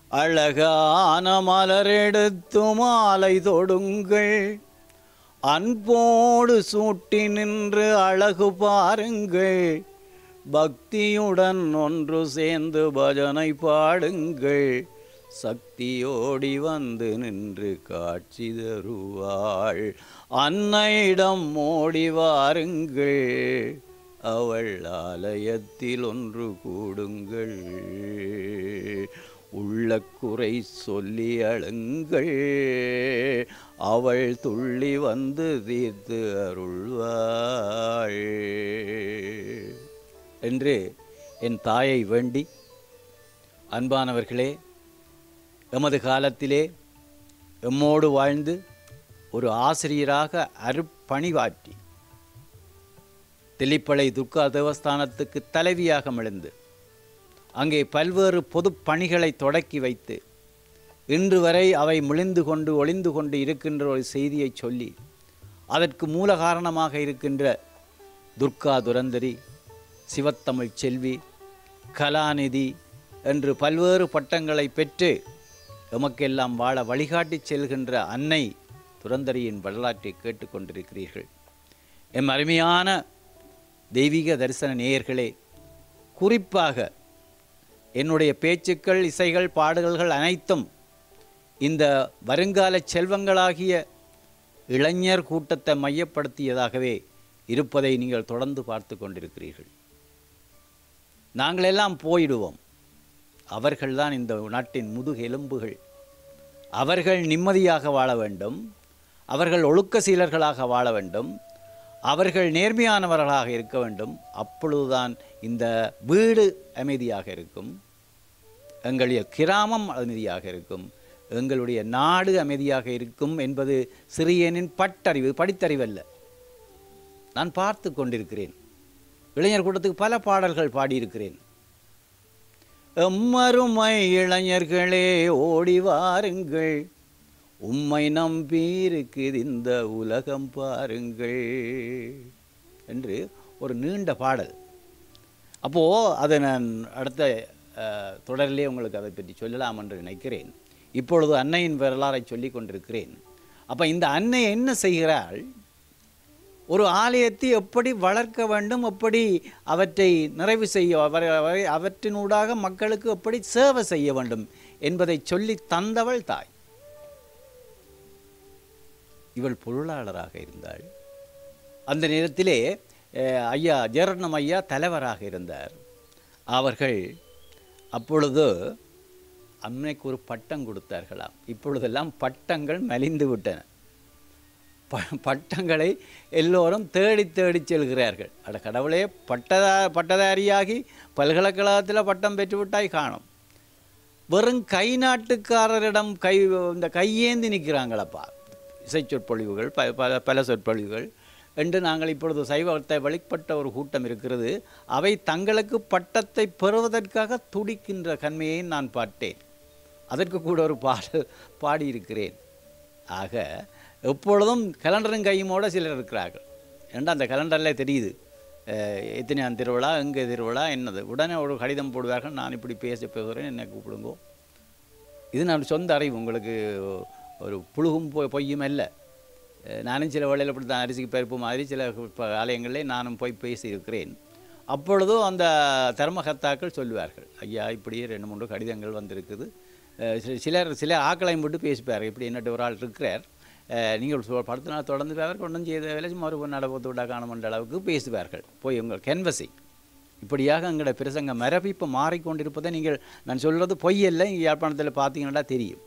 அழகான மலரெடுத்து மாலை தொடுங்கள் அன்போடு சூட்டி நின்று அழகு பாருங்கள் பக்தியுடன் ஒன்று சேர்ந்து பஜனை பாடுங்கள் சக்தியோடி வந்து நின்று காட்சி தருவாள் அன்னையிடம் ஓடி வாருங்கள் அவள் ஆலயத்தில் ஒன்று கூடுங்கள் உள்ள குறை சொல்லி அழுங்கள் அவள் துள்ளி வந்து தீர்த்து அருள்வாள் என்று என் தாயை வேண்டி அன்பானவர்களே எமது காலத்திலே எம்மோடு வாழ்ந்து ஒரு ஆசிரியராக அருப்பணிவாற்றி தில்லிப்பளை துர்கா தேவஸ்தானத்துக்கு தலைவியாக மிளந்து அங்கே பல்வேறு பொதுப் பணிகளை தொடக்கி வைத்து இன்று வரை அவை மிளிந்து கொண்டு ஒளிந்து கொண்டு இருக்கின்ற ஒரு செய்தியை சொல்லி அதற்கு மூல காரணமாக இருக்கின்ற துர்கா துரந்தரி சிவத்தமிழ் செல்வி கலாநிதி என்று பல்வேறு பட்டங்களை பெற்று எமக்கெல்லாம் வாழ வழிகாட்டி செல்கின்ற அன்னை துரந்தரியின் வரலாற்றை கேட்டுக்கொண்டிருக்கிறீர்கள் எம் அருமையான தெய்வீக தரிசன நேயர்களே குறிப்பாக என்னுடைய பேச்சுக்கள் இசைகள் பாடல்கள் அனைத்தும் இந்த வருங்கால செல்வங்களாகிய இளைஞர் கூட்டத்தை மையப்படுத்தியதாகவே இருப்பதை நீங்கள் தொடர்ந்து பார்த்து கொண்டிருக்கிறீர்கள் நாங்களெல்லாம் போயிடுவோம் அவர்கள்தான் இந்த நாட்டின் முதுகெலும்புகள் அவர்கள் நிம்மதியாக வாழ வேண்டும் அவர்கள் ஒழுக்க சீலர்களாக வாழ வேண்டும் அவர்கள் நேர்மையானவர்களாக இருக்க வேண்டும் அப்பொழுதுதான் இந்த வீடு அமைதியாக இருக்கும் எங்களுடைய கிராமம் அமைதியாக இருக்கும் எங்களுடைய நாடு அமைதியாக இருக்கும் என்பது சிறியனின் பட்டறிவு படித்தறிவல்ல நான் பார்த்து கொண்டிருக்கிறேன் இளைஞர் கூட்டத்துக்கு பல பாடல்கள் பாடியிருக்கிறேன் எம்மருமை இளைஞர்களே ஓடி வாருங்கள் உம்மை நம்பியிருக்குது இந்த உலகம் பாருங்கள் என்று ஒரு நீண்ட பாடல் அப்போது அதை நான் அடுத்த அஹ், தொடரிலே உங்களுக்கு அதை பற்றி சொல்லலாம் என்று நினைக்கிறேன் இப்பொழுது அன்னையின் வரலாறை சொல்லி கொண்டிருக்கிறேன் அப்போ இந்த அன்னை என்ன செய்கிறாள் ஒரு ஆலயத்தை எப்படி வளர்க்க வேண்டும் எப்படி அவற்றை நிறைவு செய்ய அவரை- அவரை- அவற்றினூடாக மக்களுக்கு எப்படி சேவை செய்ய வேண்டும் என்பதை சொல்லி தந்தவள் தாய் இவள் பொருளாளராக இருந்தாள் அந்த நேரத்திலே அஹ், ஐயா ஜெயரட்னம் ஐயா தலைவராக இருந்தார் அவர்கள் அப்பொழுது அன்னைக்கு ஒரு பட்டம் கொடுத்தார்களாம் இப்பொழுதெல்லாம் பட்டங்கள் மலிந்து விட்டன ப பட்டங்களை எல்லோரும் தேடி தேடி செல்கிறார்கள் அட கடவுளே பட்டதா பட்டதாரியாகி பல்கலைக்கழகத்தில் பட்டம் பெற்றுவிட்டாய் காணும் வெறும் கை நாட்டுக்காரரிடம் கை இந்த கையேந்தி நிற்கிறாங்களப்பா இசை சொற்பொழிவுகள் ப பல பல சொற்பொழிவுகள் என்று நாங்கள் இப்பொழுது சைவத்தை வழிபட்ட ஒரு கூட்டம் இருக்கிறது அவை தங்களுக்கு பட்டத்தை பெறுவதற்காக துடிக்கின்ற கண்மையை நான் பார்த்தேன் அதற்கு கூட ஒரு பாடல் பாடியிருக்கிறேன் ஆக எப்பொழுதும் கலண்டரும் கையுமோட சிலர் இருக்கிறார்கள் ஏன்னா அந்த கலண்டரில் தெரியுது அஹ், எத்தனையாம் திருவிழா எங்கே திருவிழா என்னது உடனே ஒரு கடிதம் போடுவார்கள் நான் இப்படி பேச பேசுகிறேன் என்னை கூப்பிடுங்கோ இது நான் சொந்த அறிவு உங்களுக்கு ஒரு புழுகும் பொ பொய்யும் அல்ல அஹ், நானும் சில வேளையில் இப்படி தான் அரிசிக்கு பருப்பு மாதிரி சில ப- ஆலயங்களிலே நானும் போய் பேசியிருக்கிறேன் அப்பொழுதும் அந்த தர்மகர்த்தாக்கள் சொல்லுவார்கள் ஐயா இப்படியே ரெண்டு மூன்று கடிதங்கள் வந்திருக்குது அஹ், சி- சிலர் சில ஆக்களையும் போட்டு பேசிப்பார் இப்படி என்னட்டு ஒரு ஆள் இருக்கிறார் அஹ், நீங்கள் சொ- படுத்த நாள் தொடர்ந்து அவர் கொண்டு செய்த வேலை சும்மா ஒரு நடப்பத்து விட்டா காணமன்ற அளவுக்கு பேசுவார்கள் போய் உங்கள் கேன்வசிங் இப்படியாக எங்களோட பிரசங்க மரபு இப்போ மாறிக்கொண்டிருப்பதை நீங்கள் நான் சொல்கிறது பொய் இல்லை இங்கே யாழ்ப்பாணத்தில் பார்த்தீங்கன்னா தெரியும்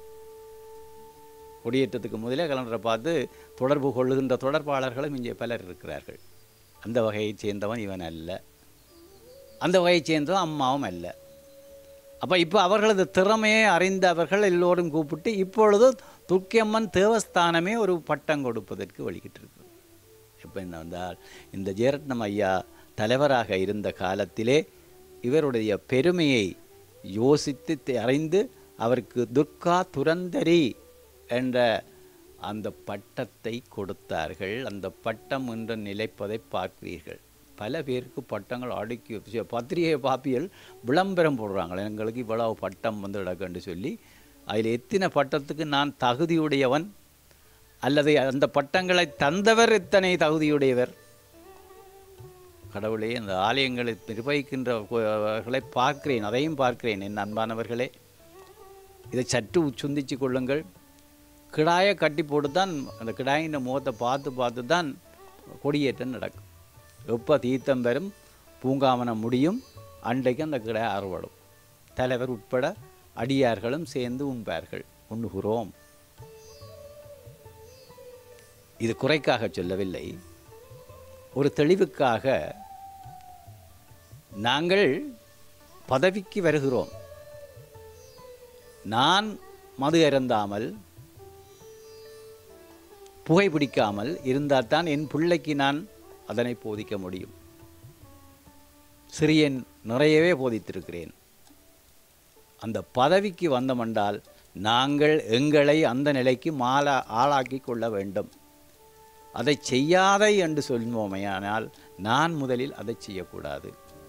கொடியேற்றத்துக்கு முதலே கலண்டரை பார்த்து தொடர்பு கொள்ளுகின்ற தொடர்பாளர்களும் இங்கே பலர் இருக்கிறார்கள் அந்த வகையைச் சேர்ந்தவன் இவன் அல்ல அந்த வகையைச் சேர்ந்தவன் அம்மாவும் அல்ல அப்போ இப்போ அவர்களது திறமையை அறிந்த அவர்கள் எல்லோரும் கூப்பிட்டு இப்பொழுது துர்க்கியம்மன் தேவஸ்தானமே ஒரு பட்டம் கொடுப்பதற்கு வழிகிட்டிருக்கு இப்போ என்ன வந்தால் இந்த ஜெயரட்னம் ஐயா தலைவராக இருந்த காலத்திலே இவருடைய பெருமையை யோசித்து தெ- அறிந்து அவருக்கு துர்கா துரந்தரி என்ற அந்த பட்டத்தை கொடுத்தார்கள் அந்த பட்டம் இன்று நிலைப்பதை பார்க்கிறீர்கள் பல பேருக்கு பட்டங்கள் அடுக்கி வச்சு- பத்திரிகை பாப்பியல் விளம்பரம் போடுறாங்க எங்களுக்கு இவ்வளவு பட்டம் வந்து கிடக்குன்னு சொல்லி அதில் எத்தனை பட்டத்துக்கு நான் தகுதியுடையவன் அல்லது அந்த பட்டங்களை தந்தவர் எத்தனை தகுதியுடையவர் கடவுளே அந்த ஆலயங்களை நிர்வகிக்கின்றவர்களை பார்க்கிறேன் அதையும் பார்க்கிறேன் என் அன்பானவர்களே இதை சற்று சிந்திச்சு கொள்ளுங்கள் கிடாயை கட்டி போட்டு தான் அந்த கிடாயின் முகத்தை பார்த்து பார்த்து தான் கொடியேற்றம் நடக்கும் எப்போ தீர்த்தம் பெறும் பூங்காவனம் முடியும் அன்றைக்கு அந்த கிடாய் அறுவடும் தலைவர் உட்பட அடியார்களும் சேர்ந்து உண்பார்கள் உண்ணுகிறோம் இது குறைக்காக சொல்லவில்லை ஒரு தெளிவுக்காக நாங்கள் பதவிக்கு வருகிறோம் நான் மது அருந்தாமல் புகைப்பிடிக்காமல் இருந்தால் தான் என் பிள்ளைக்கு நான் அதனை போதிக்க முடியும் சிறியன் நிறையவே போதித்திருக்கிறேன் அந்த பதவிக்கு வந்தமென்றால் நாங்கள் எங்களை அந்த நிலைக்கு மாலா ஆளாக்கி கொள்ள வேண்டும் அதை செய்யாதே என்று சொல்வோமையானால் நான் முதலில் அதை செய்யக்கூடாது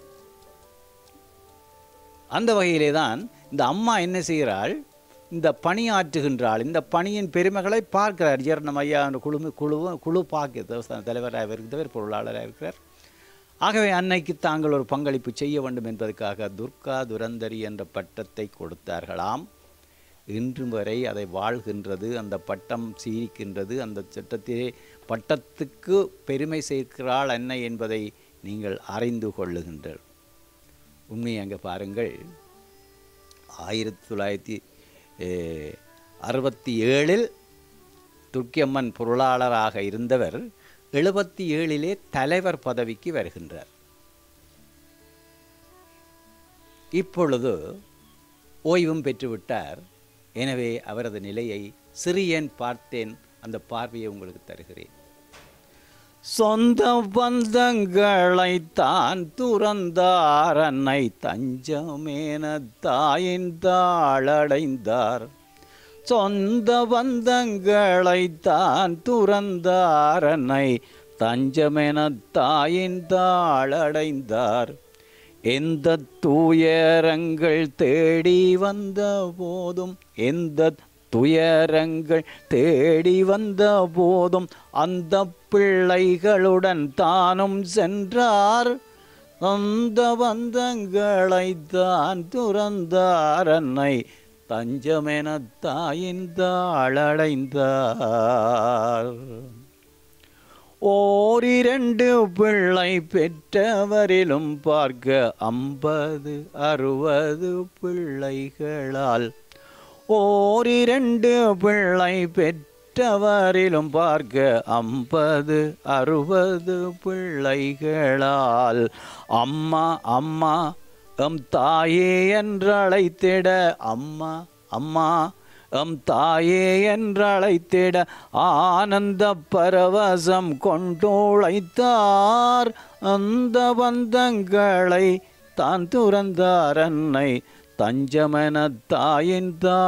அந்த வகையிலே தான் இந்த அம்மா என்ன செய்கிறாள் இந்த பணியாற்றுகின்றாள் இந்த பணியின் பெருமைகளை பார்க்கிறார் ஜீரணம் ஐயா என்ற குழு குழு குழு பார்க்க தேவஸ்தான தலைவராக இருக்கிறவர் பொருளாளராக இருக்கிறார் ஆகவே அன்னைக்கு தாங்கள் ஒரு பங்களிப்பு செய்ய வேண்டும் என்பதற்காக துர்கா துரந்தரி என்ற பட்டத்தை கொடுத்தார்களாம் இன்று வரை அதை வாழ்கின்றது அந்த பட்டம் சீரிக்கின்றது அந்த சட்டத்திலே பட்டத்துக்கு பெருமை சேர்க்கிறாள் அன்னை என்பதை நீங்கள் அறிந்து கொள்ளுகின்றனர் உண்மையை அங்கே பாருங்கள் ஆயிரத்தி தொள்ளாயிரத்தி eh, அறுபத்தி ஏழில் துர்க்கியம்மன் பொருளாளராக இருந்தவர் எழுபத்தி ஏழிலே தலைவர் பதவிக்கு வருகின்றார் இப்பொழுது ஓய்வும் பெற்றுவிட்டார் எனவே அவரது நிலையை சிறியன் பார்த்தேன் அந்த பார்வையை உங்களுக்கு தருகிறேன் சொந்த பந்தங்களை தான் துறந்தார் அன்னை தஞ்சமேன தாயின் தாளடைந்தார் சொந்த பந்தங்களை தான் துறந்தார் அன்னை தஞ்சமென தாயின் தாளடைந்தார் எந்த துயரங்கள் தேடி வந்த போதும் எந்த துயரங்கள் தேடி வந்த போதும் அந்த பிள்ளைகளுடன் தானும் சென்றார் அந்த பந்தங்களை தான் துறந்தார் அன்னை தஞ்சமென தாயின் தாளடைந்தார் ஓரிரண்டு பிள்ளை பெற்றவரிலும் பார்க்க ஐம்பது அறுபது பிள்ளைகளால் ஓரிரண்டு பிள்ளை பெற்றவரிலும் பார்க்க ஐம்பது அறுபது பிள்ளைகளால் அம்மா அம்மா எம் தாயே என்றழைத்திட அம்மா அம்மா எம் தாயே என்றழைத்திட ஆனந்த பரவசம் கொண்டுழைத்தார் அந்த பந்தங்களை தான் துறந்தார் அன்னை தஞ்சமென தாயின்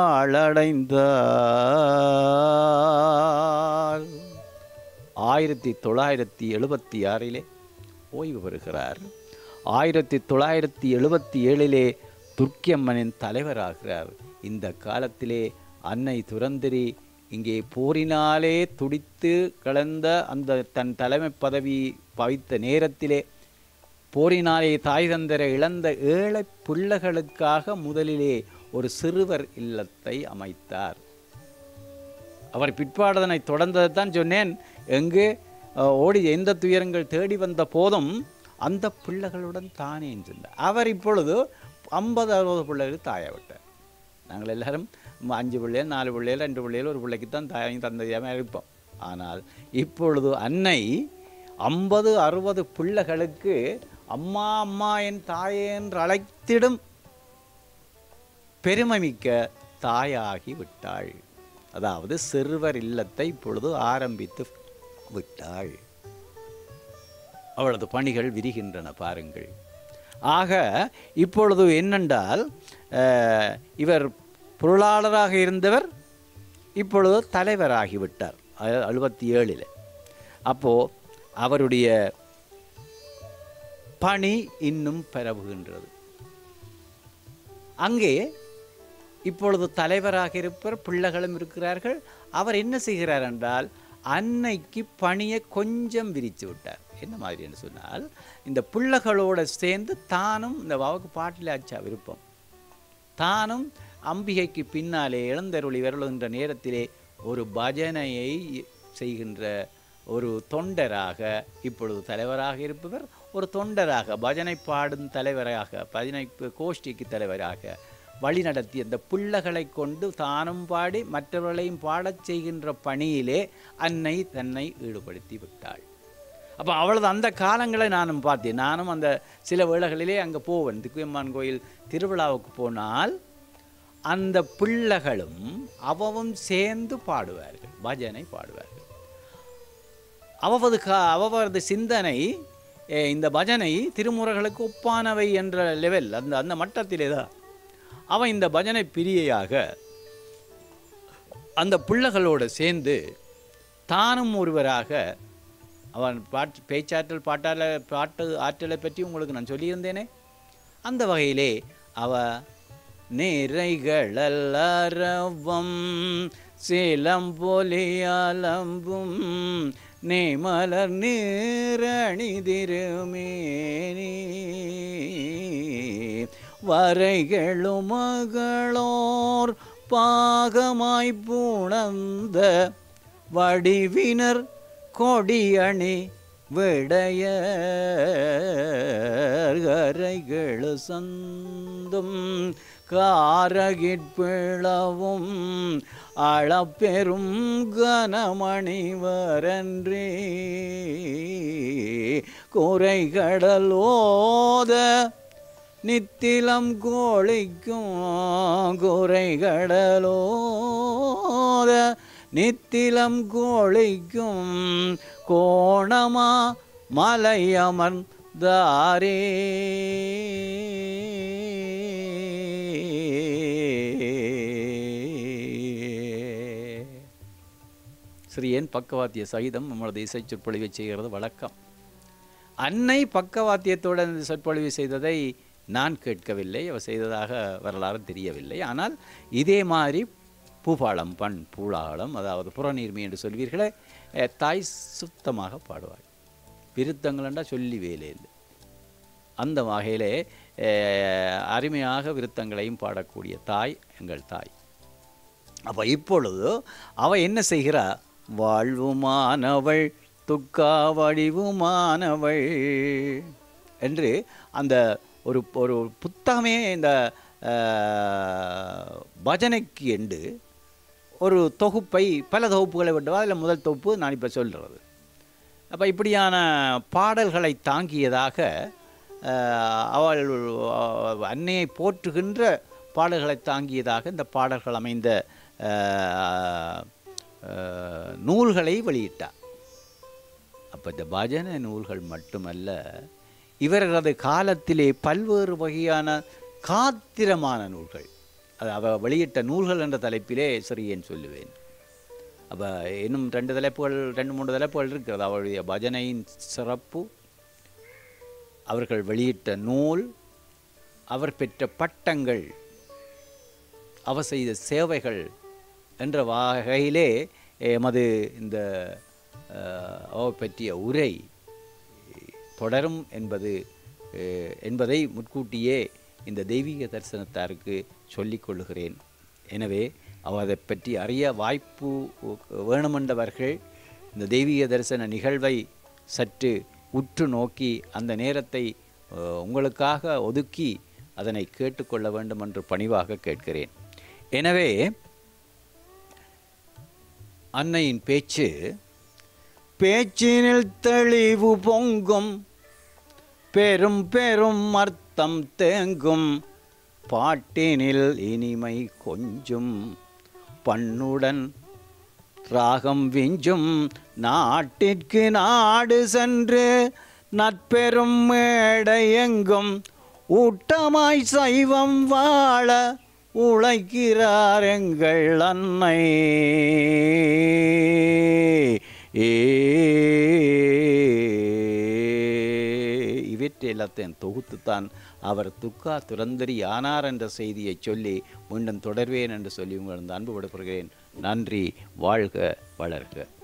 தாளடைந்தார் ஆயிரத்தி தொள்ளாயிரத்தி எழுபத்தி ஆறிலே ஓய்வு பெறுகிறார் ஆயிரத்தி தொள்ளாயிரத்தி எழுபத்தி ஏழிலே துர்க்கியம்மனின் தலைவராகிறார் இந்த காலத்திலே அன்னை துரந்தரி இங்கே போரினாலே துடித்து கலந்த அந்த தன் தலைமை பதவி பவித்த நேரத்திலே போரினாலே தாய் தந்தரை இழந்த ஏழை பிள்ளைகளுக்காக முதலிலே ஒரு சிறுவர் இல்லத்தை அமைத்தார் அவர் பிற்பாடதனை தொடர்ந்ததை தான் சொன்னேன் எங்கு அஹ், ஓடி எந்த துயரங்கள் தேடி வந்த போதும் அந்த பிள்ளைகளுடன் தானே சென்றார் அவர் இப்பொழுது ஐம்பது அறுபது பிள்ளைகளுக்கு தாயா விட்டார் நாங்கள் எல்லாரும் ம- அஞ்சு பிள்ளைகள் நாலு பிள்ளைகள் ரெண்டு பிள்ளைகள் ஒரு பிள்ளைக்கு தான் தாயும் தந்தையாக இருப்போம் ஆனால் இப்பொழுது அன்னை ஐம்பது அறுபது பிள்ளைகளுக்கு அம்மா அம்மா என் தாயே என்று அழைத்திடும் பெருமைமிக்க தாயாகி விட்டாள் அதாவது சிறுவர் இல்லத்தை இப்பொழுது ஆரம்பித்து விட்டாள் அவளது பணிகள் விரிகின்றன பாருங்கள் ஆக இப்பொழுது என்னென்றால் அஹ், இவர் பொருளாளராக இருந்தவர் இப்பொழுது தலைவராகிவிட்டார் அழுபத்தி ஏழில் அப்போது அவருடைய பணி இன்னும் பரவுகின்றது அங்கே இப்பொழுது தலைவராக இருப்பவர் பிள்ளைகளும் இருக்கிறார்கள் அவர் என்ன செய்கிறார் என்றால் அன்னைக்கு பணியை கொஞ்சம் விரித்து விட்டார் என்ன மாதிரி என்று சொன்னால் இந்த பிள்ளைகளோட சேர்ந்து தானும் இந்த வாவுக்கு பாட்டில் ஆச்சா விருப்பம் தானும் அம்பிகைக்கு பின்னாலே இளந்தருளி வருகின்ற நேரத்திலே ஒரு பஜனையை செய்கின்ற ஒரு தொண்டராக இப்பொழுது தலைவராக இருப்பவர் ஒரு தொண்டராக பஜனை பாடும் தலைவராக பஜனை கோஷ்டிக்கு தலைவராக வழிநடத்தி அந்த பிள்ளைகளை கொண்டு தானும் பாடி மற்றவர்களையும் பாடச் செய்கின்ற பணியிலே அன்னை தன்னை ஈடுபடுத்தி விட்டாள் அப்போ அவளது அந்த காலங்களை நானும் பார்த்தேன் நானும் அந்த சில வேளைகளிலே அங்கே போவேன் திக்குயம்மான் கோயில் திருவிழாவுக்கு போனால் அந்த பிள்ளைகளும் அவவும் சேர்ந்து பாடுவார்கள் பஜனை பாடுவார்கள் அவது கா அவரது சிந்தனை ஏ, இந்த பஜனை திருமுறைகளுக்கு ஒப்பானவை என்ற லெவல் அந்த அந்த மட்டத்திலே தான் அவன் இந்த பஜனை பிரியையாக அந்த பிள்ளைகளோடு சேர்ந்து தானும் ஒருவராக அவன் பாட்டு பேச்சாற்றல் பாட்டால பாட்டு ஆற்றலை பற்றி உங்களுக்கு நான் சொல்லியிருந்தேனே அந்த வகையிலே அவ நிறைகளல்லறவம் சிலம்பொலியாலம்பும் நேமலர் நீரணி திருமேனி வரைகளும் மகளோர் பாகமாய் பூணந்த வடிவினர் கொடியணி விடைய கரைகள் சந்தும் காரகிட்பிளவும் அளப்பெரும் கனமணி வரன்றே குறைகடலோத நித்திலம் கோழிக்கும் குறைகடலோத நித்திலம் கோழிக்கும் கோணமா மலையமர்ந்தாரே சிறியன் பக்கவாத்திய சகிதம் நம்மளது இசை சொற்பொழிவை செய்கிறது வழக்கம் அன்னை பக்கவாத்தியத்தோட இந்த சொற்பொழிவு செய்ததை நான் கேட்கவில்லை அவர் செய்ததாக வரலாறு தெரியவில்லை ஆனால் இதே மாதிரி பூபாலம் பண் பூளாளம் அதாவது புறநீர்மை என்று சொல்வீர்களே அஹ், தாய் சுத்தமாக பாடுவாள் விருத்தங்கள்ண்டா சொல்லி வேலை இல்லை அந்த வகையிலே அஹ், அருமையாக விருத்தங்களையும் பாடக்கூடிய தாய் எங்கள் தாய் அப்போ இப்பொழுது அவ என்ன செய்கிறா வாழ்வுமானவள் துக்கா வடிவுமானவள் என்று அந்த ஒரு ஒரு புத்தகமே இந்த அஹ், பஜனைக்கு என்று ஒரு தொகுப்பை பல தொகுப்புகளை விட்டுவா அதில் முதல் தொகுப்பு நான் இப்போ சொல்கிறது அப்போ இப்படியான பாடல்களை தாங்கியதாக அஹ், அவள் அஹ், அன்னையை போற்றுகின்ற பாடல்களை தாங்கியதாக இந்த பாடல்கள் அமைந்த அஹ், அஹ், நூல்களை வெளியிட்டார் அப்போ இந்த பஜனை நூல்கள் மட்டுமல்ல இவர்களது காலத்திலே பல்வேறு வகையான காத்திரமான நூல்கள் அது அவ வெளியிட்ட நூல்கள் என்ற தலைப்பிலே சிறியேன் சொல்லுவேன் அப்போ இன்னும் ரெண்டு தலைப்புகள் ரெண்டு மூன்று தலைப்புகள் இருக்கிறது அவருடைய பஜனையின் சிறப்பு அவர்கள் வெளியிட்ட நூல் அவர் பெற்ற பட்டங்கள் அவர் செய்த சேவைகள் என்ற வகையிலே எமது இந்த அஹ், அவர் பற்றிய உரை தொடரும் என்பது அஹ், என்பதை முன்கூட்டியே இந்த தெய்வீக தரிசனத்தாருக்கு சொல்லிக் கொள்ளுகிறேன் எனவே அவரை பற்றி அறிய வாய்ப்பு வேணுமென்றவர்கள் இந்த தெய்வீக தரிசன நிகழ்வை சற்று உற்று நோக்கி அந்த நேரத்தை அஹ், உங்களுக்காக ஒதுக்கி அதனை கேட்டுக்கொள்ள வேண்டும் என்று பணிவாக கேட்கிறேன் எனவே அன்னையின் பேச்சு பேச்சினில் தெளிவு பொங்கும் பெரும் பெரும் அர்த்தம் தேங்கும் பாட்டினில் இனிமை கொஞ்சும் பண்ணுடன் ராகம் விஞ்சும் நாட்டிற்கு நாடு சென்று நட்பெரும் மேடை எங்கும் ஊட்டமாய் சைவம் வாழ உழைக்கிறார் எங்கள் அன்னை ஏ இவற்றையெல்லாம் பார்த்தேன் தொகுத்துத்தான் அவர் துக்கா துரந்தரி ஆனார் என்ற செய்தியை சொல்லி மீண்டும் தொடர்வேன் என்று சொல்லி உங்கள் அன்பு விடப்படுகிறேன் நன்றி வாழ்க வளர்க